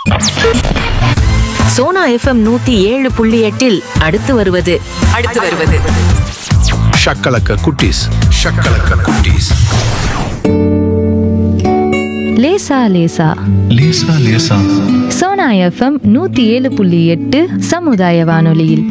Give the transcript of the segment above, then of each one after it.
Sona FM நூத்தி ஏழு புள்ளி எட்டில் அடுத்து வருவது அடுத்து வருவது ஷக்கலக்க குட்டீஸ் ஷக்கலக்க குட்டீஸ் லேசா லேசா லேசா லேசா சோனா எஃப்எம் நூத்தி ஏழு புள்ளி எட்டு சமுதாய வானொலியில்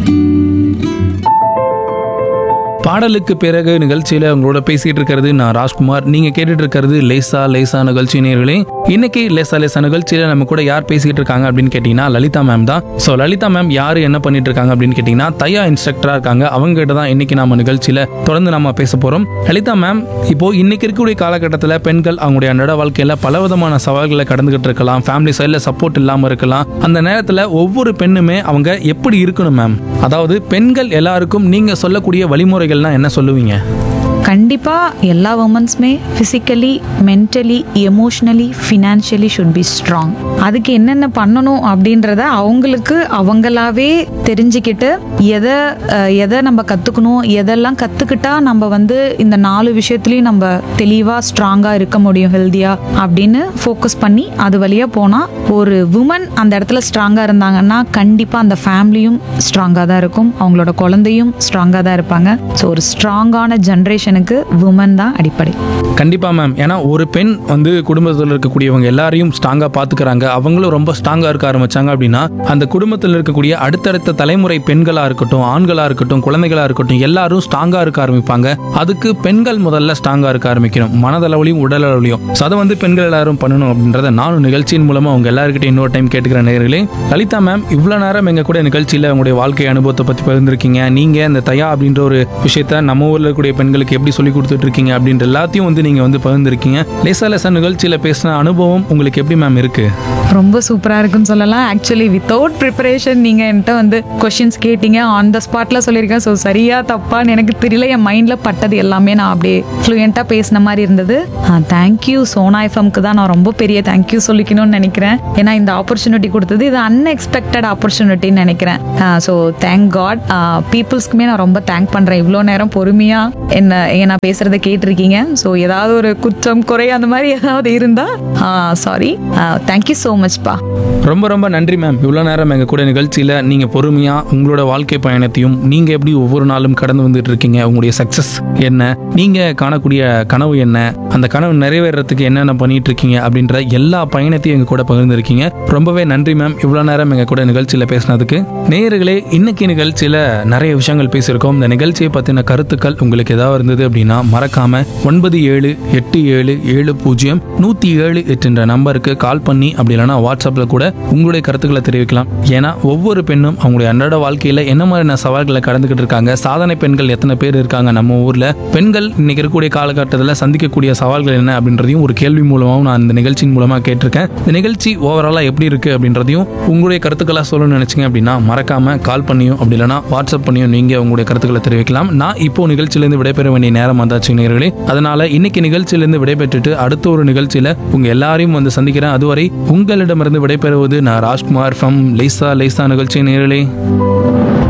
பாடலுக்கு பிறகு நிகழ்ச்சியில உங்களோட பேசிட்டு இருக்கிறது நான் ராஜ்குமார் நீங்க கேட்டுட்டு இருக்கிறது லேசா லேசா நிகழ்ச்சி நேர்களே இன்னைக்கு லேசா லேசா நிகழ்ச்சியில நம்ம கூட யார் பேசிட்டு இருக்காங்க அப்படின்னு கேட்டீங்கன்னா லலிதா மேம் தான் ஸோ லலிதா மேம் யாரு என்ன பண்ணிட்டு இருக்காங்க அப்படின்னு கேட்டீங்கன்னா தையா இன்ஸ்ட்ரக்டரா இருக்காங்க அவங்க கிட்ட தான் இன்னைக்கு நாம நிகழ்ச்சியில தொடர்ந்து நாம பேச போறோம் லலிதா மேம் இப்போ இன்னைக்கு இருக்கக்கூடிய காலகட்டத்தில் பெண்கள் அவங்களுடைய அன்றாட வாழ்க்கையில பலவிதமான சவால்களை கடந்துகிட்டு இருக்கலாம் ஃபேமிலி சைடில் சப்போர்ட் இல்லாம இருக்கலாம் அந்த நேரத்தில் ஒவ்வொரு பெண்ணுமே அவங்க எப்படி இருக்கணும் மேம் அதாவது பெண்கள் எல்லாருக்கும் நீங்க சொல்லக்கூடிய வழிமுறைகள்னா என்ன சொல்லுவீங்க கண்டிப்பாக எல்லா உமன்ஸுமே physically mentally emotionally financially should be strong அதுக்கு என்னென்ன பண்ணணும் அப்படின்றத அவங்களுக்கு அவங்களாவே தெரிஞ்சுக்கிட்டு எதை அஹ், எதை நம்ம கற்றுக்கணும் எதெல்லாம் கற்றுக்கிட்டா நம்ம வந்து இந்த நாலு விஷயத்துலையும் நம்ம தெளிவாக ஸ்ட்ராங்காக இருக்க முடியும் ஹெல்த்தியாக அப்படின்னு ஃபோக்கஸ் பண்ணி அது வழியாக போனால் ஒரு உமன் அந்த இடத்துல ஸ்ட்ராங்காக இருந்தாங்கன்னா கண்டிப்பாக அந்த ஃபேமிலியும் ஸ்ட்ராங்காக தான் இருக்கும் அவங்களோட குழந்தையும் ஸ்ட்ராங்காக தான் இருப்பாங்க ஸோ ஒரு ஸ்ட்ராங்கான ஜென்ரேஷனுக்கு உமன் தான் அடிப்படை கண்டிப்பா மேம் ஏன்னா ஒரு பெண் வந்து குடும்பத்தில் இருக்கக்கூடியவங்க எல்லாரையும் ஸ்ட்ராங்கா பாத்துக்கிறாங்க அவங்களும் ரொம்ப ஸ்ட்ராங்கா இருக்க ஆரம்பிச்சாங்க அப்படின்னா அந்த குடும்பத்தில் இருக்கக்கூடிய அடுத்தடுத்த தலைமுறை பெண்களா இருக்கட்டும் ஆண்களா இருக்கட்டும் குழந்தைகளா இருக்கட்டும் எல்லாரும் ஸ்ட்ராங்கா இருக்க ஆரம்பிப்பாங்க அதுக்கு பெண்கள் முதல்ல ஸ்ட்ராங்கா இருக்க ஆரம்பிக்கணும் மனதளவுலையும் உடல் அளவுலையும் So அதை வந்து பெண்கள் எல்லாரும் பண்ணணும் அப்படின்றத நானும் நிகழ்ச்சியின் மூலமா உங்க எல்லாருக்கிட்டையும் இன்னொரு டைம் கேட்டுக்கிற நேர்களே லலிதா மேம் இவ்வளவு நேரம் எங்க கூட நிகழ்ச்சியில உங்களுடைய வாழ்க்கை அனுபவத்தை பத்தி பகிர்ந்திருக்கீங்க நீங்க இந்த தயா அப்படின்ற ஒரு விஷயத்த நம்ம ஊர்ல இருக்கக்கூடிய பெண்களுக்கு எப்படி சொல்லி கொடுத்துட்டு இருக்கீங்க அப்படின்ற எல்லாத்தையும் வந்து நீங்க வந்து பகிர்ந்திருக்கீங்க லேசா லேசா நிகழ்ச்சியில பேசின அனுபவம் உங்களுக்கு எப்படி மேம் இருக்கு ரொம்ப சூப்பராக இருக்குன்னு சொல்லலாம் ஆக்சுவலி வித்தவுட் ப்ரிப்பரேஷன் நீங்கள் என்கிட்ட வந்து கொஷின்ஸ் கேட்டீங்க ஆன் த ஸ்பாட்டில் சொல்லியிருக்கேன் ஸோ சரியா தப்பான்னு எனக்கு தெரியல என் மைண்டில் பட்டது எல்லாமே நான் அப்படியே ஃப்ளூயண்ட்டாக பேசின மாதிரி இருந்தது தேங்க்யூ சோனா எஃப்எம்க்கு தான் நான் ரொம்ப பெரிய தேங்க்யூ சொல்லிக்கணும்னு நினைக்கிறேன் ஏன்னா இந்த ஆப்பர்ச்சுனிட்டி கொடுத்தது இது அன்எக்ஸ்பெக்டட் ஆப்பர்ச்சுனிட்டின்னு நினைக்கிறேன் ஸோ தேங்க் காட் பீப்புள்ஸ்க்குமே நான் ரொம்ப தேங்க் பண்ணுறேன் இவ்வளோ நேரம் பொறுமையாக என்ன ஏன் நான் பேசுகிறத கேட்டிருக்கீங்க ஸோ ஏதாவது ஒரு குற்றம் குறை அந்த மாதிரி ஏதாவது இருந்தால் சாரி தேங்க்யூ ஸோ மச்ப்பா ரொம்ப ரொம்ப நன்றி மேம் இவ்வளோ நேரம் எங்கள் கூட நிகழ்ச்சியில் நீங்கள் பொறுமையாக உங்களோட வாழ்க்கை பயணத்தையும் நீங்கள் எப்படி ஒவ்வொரு நாளும் கடந்து வந்துட்டு இருக்கீங்க உங்களுடைய சக்ஸஸ் என்ன நீங்கள் காணக்கூடிய கனவு என்ன அந்த கனவு நிறைவேறதுக்கு என்னென்ன பண்ணிட்டு இருக்கீங்க அப்படின்ற எல்லா பயணத்தையும் எங்கள் கூட பகிர்ந்துருக்கீங்க ரொம்பவே நன்றி மேம் இவ்வளோ நேரம் எங்கள் கூட நிகழ்ச்சியில் பேசினதுக்கு நேயர்களே இன்னைக்கு நிகழ்ச்சியில் நிறைய விஷயங்கள் பேசியிருக்கோம் இந்த நிகழ்ச்சியை பற்றின கருத்துக்கள் உங்களுக்கு ஏதாவது இருந்தது அப்படின்னா மறக்காம ஒன்பது ஏழு எட்டு ஏழு ஏழு பூஜ்ஜியம் நூற்றி ஏழு எட்டுன்ற நம்பருக்கு கால் பண்ணி அப்படி இல்லைன்னா வாட்ஸ்அப்பில் கூட உங்களுடைய கருத்துக்களை தெரிவிக்கலாம் ஏன்னா ஒவ்வொரு பெண்ணும் அவங்களுடைய அன்றாட வாழ்க்கையில் என்ன மாதிரியான சவால்களை கடந்துக்கிட்டு இருக்காங்க சாதனை பெண்கள் எத்தனை பேர் இருக்காங்க நம்ம ஊரில் பெண்கள் இன்னைக்கு இருக்கக்கூடிய காலகட்டத்தில் சந்திக்கக்கூடிய சவால்கள் என்ன அப்படின்றதையும் ஒரு கேள்வி மூலமாகவும் நான் இந்த நிகழ்ச்சியின் மூலமாக கேட்டிருக்கேன் இந்த நிகழ்ச்சி ஓவராலாக எப்படி இருக்கு அப்படின்றதையும் உங்களுடைய கருத்துக்களாக சொல்லணும்னு நினைச்சீங்க அப்படின்னா மறக்காம கால் பண்ணியும் அப்படி இல்லைன்னா வாட்ஸ்அப் பண்ணியும் நீங்க உங்களுடைய கருத்துக்களை தெரிவிக்கலாம் நான் இப்போ நிகழ்ச்சியிலேருந்து விடைபெற வேண்டிய நேரம் வந்தாச்சு நேர்களே அதனால இன்னைக்கு நிகழ்ச்சியிலேருந்து விடைபெற்றுட்டு அடுத்த ஒரு நிகழ்ச்சியில உங்க எல்லாரையும் வந்து சந்திக்கிறேன் அதுவரை உங்களிடமிருந்து விடைபெறுவது நான் ராஜ்குமார் ஃப்ரம் லைசா லைசா நிகழ்ச்சி நேர்களே